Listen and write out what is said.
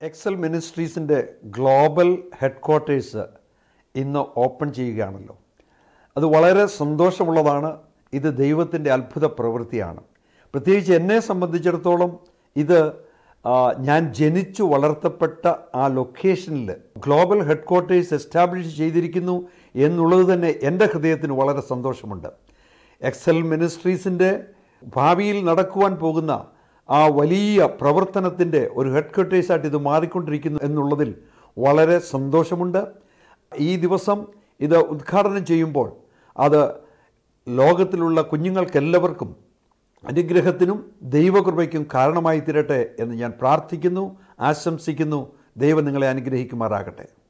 Excel മിനിസ്ട്രീസിൻ്റെ global headquarters ഇന്ന് open ചെയ്യുകയാണല്ലോ അത് വളരെ സന്തോഷമുള്ളതാണ് ഇത് ദൈവത്തിൻ്റെ അത്ഭുത പ്രവൃത്തിയാണ് പ്രത്യേകിച്ച് എന്നെ സംബന്ധിച്ചിടത്തോളം ഇത് ആ, ഞാൻ ജനിച്ചു വളർത്തപ്പെട്ട ആ ലൊക്കേഷനിൽ ഗ്ലോബൽ ഹെഡ് ക്വാർട്ടേഴ്സ് എസ്റ്റാബ്ലിഷ് ചെയ്തിരിക്കുന്നു എന്നുള്ളത് തന്നെ എൻ്റെ ഹൃദയത്തിന് വളരെ സന്തോഷമുണ്ട് എക്സൽ മിനിസ്ട്രീസിൻ്റെ ഭാവിയിൽ നടക്കുവാൻ പോകുന്ന ആ വലിയ പ്രവർത്തനത്തിൻ്റെ ഒരു ഹെഡ് ക്വാർട്ടേഴ്സായിട്ട് ഇത് മാറിക്കൊണ്ടിരിക്കുന്നു എന്നുള്ളതിൽ വളരെ സന്തോഷമുണ്ട് ഈ ദിവസം ഇത് ഉദ്ഘാടനം ചെയ്യുമ്പോൾ അത് ലോകത്തിലുള്ള കുഞ്ഞുങ്ങൾക്കെല്ലാവർക്കും അനുഗ്രഹത്തിനും ദൈവകൃപയ്ക്കും കാരണമായി തീരട്ടെ എന്ന് ഞാൻ പ്രാർത്ഥിക്കുന്നു ആശംസിക്കുന്നു ദൈവം നിങ്ങളെ അനുഗ്രഹിക്കുമാറാകട്ടെ